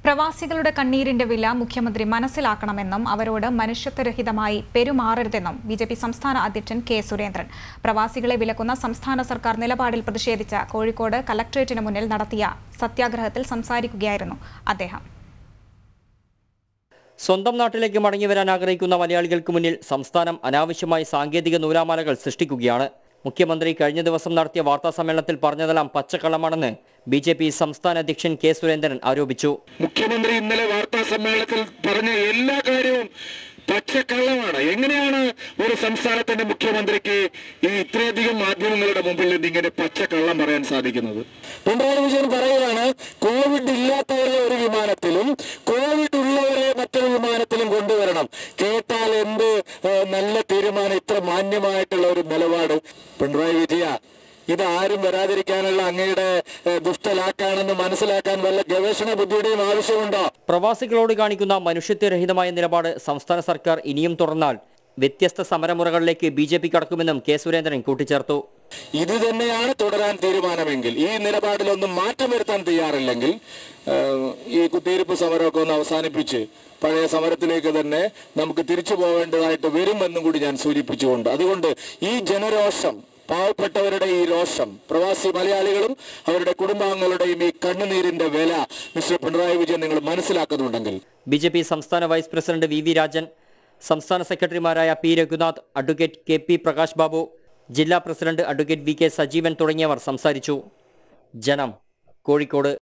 പ്രവാസികളുടെ കണ്ണീരിന്റെ വില മുഖ്യമന്ത്രി മനസ്സിലാക്കണമെന്നും അവരോട് മനുഷ്യത്വരഹിതമായി പെരുമാറരുതെന്നും ബി ജെ പി സംസ്ഥാന അധ്യക്ഷൻ കെ സുരേന്ദ്രൻ പ്രവാസികളെ വിലക്കുന്ന സംസ്ഥാന സർക്കാർ നിലപാടിൽ പ്രതിഷേധിച്ച കോഴിക്കോട് കലക്ട്രേറ്റിന് മുന്നിൽ നടത്തിയ സത്യാഗ്രഹത്തിൽ സംസാരിക്കുകയായിരുന്നു അദ്ദേഹം സ്വന്തം നാട്ടിലേക്ക് മടങ്ങി വരാൻ ആഗ്രഹിക്കുന്ന മലയാളികൾക്ക് മുന്നിൽ സംസ്ഥാനം അനാവശ്യമായി സാങ്കേതിക നൂലാമാലകൾ സൃഷ്ടിക്കുകയാണ് മുഖ്യമന്ത്രി കഴിഞ്ഞ ദിവസം നടത്തിയ വാർത്താ സമ്മേളനത്തിൽ പറഞ്ഞതെല്ലാം പച്ചക്കള്ളമാണെന്ന് ബി ജെ പി സംസ്ഥാന അധ്യക്ഷൻ കെ സുരേന്ദ്രൻ ആരോപിച്ചു മുഖ്യമന്ത്രി ഇന്നലെ വാർത്താ സമ്മേളനത്തിൽ പറഞ്ഞ എല്ലാ കാര്യവും പച്ചക്കള്ളമാണ് എങ്ങനെയാണ് ഒരു സംസ്ഥാനത്തിന്റെ മുഖ്യമന്ത്രിക്ക് ഈ ഇത്രയധികം മാധ്യമങ്ങളുടെ മുമ്പിൽ നിന്ന് ഇങ്ങനെ പച്ചക്കള്ളം പറയാൻ സാധിക്കുന്നത് പിണറായി വിജയൻ പറയുകയാണ് കോവിഡ് ഇല്ലാത്തവരെ ഒരു വിമാനത്തിലും കോവിഡ് ഉള്ളവരെ മറ്റൊരു വിമാനത്തിലും കൊണ്ടുവരണം കേട്ടാൽ എന്ത് ഏഹ്, നല്ല തീരുമാനം ഇത്ര മാന്യമായിട്ടുള്ള ഒരു നിലപാട് പിണറായി വിജയ ഇത് ആരും വരാതിരിക്കാനുള്ള അങ്ങയുടെ ഏഹ്, ദുഷ്ടലാക്കാണെന്ന് മനസ്സിലാക്കാൻ വല്ല ഗവേഷണ ബുദ്ധിയുടെയും ആവശ്യമുണ്ടോ പ്രവാസികളോട് കാണിക്കുന്ന മനുഷ്യത്വരഹിതമായ നിലപാട് സംസ്ഥാന സർക്കാർ ഇനിയും തുടർന്നാൽ വ്യത്യസ്ത സമരമുറകളിലേക്ക് ബി ജെ പി കടക്കുമെന്നും കെ സുരേന്ദ്രൻ കൂട്ടിച്ചേർത്തു ഇത് തന്നെയാണ് തുടരാൻ തീരുമാനമെങ്കിൽ ഈ നിലപാടിലൊന്നും മാറ്റം വരുത്താൻ തയ്യാറില്ലെങ്കിൽ ഏഹ്, ഈ കുത്തിയിരിപ്പ് സമരമൊക്കെ ഒന്ന് അവസാനിപ്പിച്ച് പഴയ സമരത്തിലേക്ക് തന്നെ നമുക്ക് തിരിച്ചു പോവേണ്ടതായിട്ട് വരുമെന്നും കൂടി ഞാൻ സൂചിപ്പിച്ചുകൊണ്ട് അതുകൊണ്ട് ഈ ജനരോഷം പാവപ്പെട്ടവരുടെ ഈ രോഷം പ്രവാസി മലയാളികളും അവരുടെ കുടുംബാംഗങ്ങളുടെയും ഈ കണ്ണുനീരിന്റെ വില മിസ്റ്റർ പിണറായി വിജയൻ നിങ്ങൾ മനസ്സിലാക്കുന്നുണ്ടെങ്കിൽ ബി ജെ പി സംസ്ഥാന vice president V V Rajan സംസ്ഥാന സെക്രട്ടറിമാരായ P Raghunath advocate K P Prakash Babu ജില്ലാ president advocate V K Sajeevan തുടങ്ങിയവർ സംസാരിച്ചു ജനം കോഴിക്കോട്